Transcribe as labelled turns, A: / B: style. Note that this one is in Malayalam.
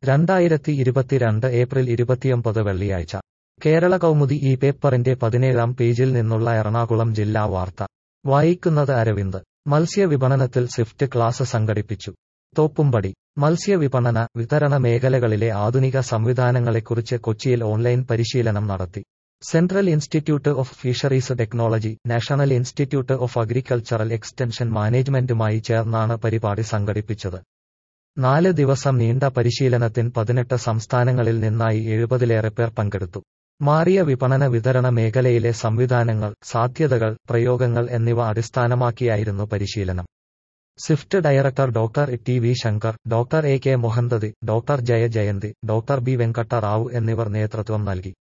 A: രണ്ടായിരത്തി ഇരുപത്തിരണ്ട് ഏപ്രിൽ ഇരുപത്തിയൊമ്പത് വെള്ളിയാഴ്ച കേരള കൗമുദി ഈ പേപ്പറിന്റെ പതിനേഴാം പേജിൽ നിന്നുള്ള എറണാകുളം ജില്ലാ വാർത്ത വായിക്കുന്നത് അരവിന്ദ് മത്സ്യവിപണനത്തിൽ സ്വിഫ്റ്റ് ക്ലാസ് സംഘടിപ്പിച്ചു തോപ്പുംപടി മത്സ്യവിപണന വിതരണ മേഖലകളിലെ ആധുനിക സംവിധാനങ്ങളെക്കുറിച്ച് കൊച്ചിയിൽ ഓൺലൈൻ പരിശീലനം നടത്തി central institute of fisheries technology national institute of agricultural extension മാനേജ്മെന്റുമായി ചേർന്നാണ് പരിപാടി സംഘടിപ്പിച്ചത് നാല് ദിവസം നീണ്ട പരിശീലനത്തിൽ പതിനെട്ട് സംസ്ഥാനങ്ങളിൽ നിന്നായി എഴുപതിലേറെ പേർ പങ്കെടുത്തു മാറിയ വിപണന വിതരണ മേഖലയിലെ സംവിധാനങ്ങൾ സാധ്യതകൾ പ്രയോഗങ്ങൾ എന്നിവ അടിസ്ഥാനമാക്കിയായിരുന്നു പരിശീലനം swift director doctor T V Shankar doctor A K Mohanty doctor Jaya Jayanthi doctor B Venkata Rao എന്നിവർ നേതൃത്വം നൽകി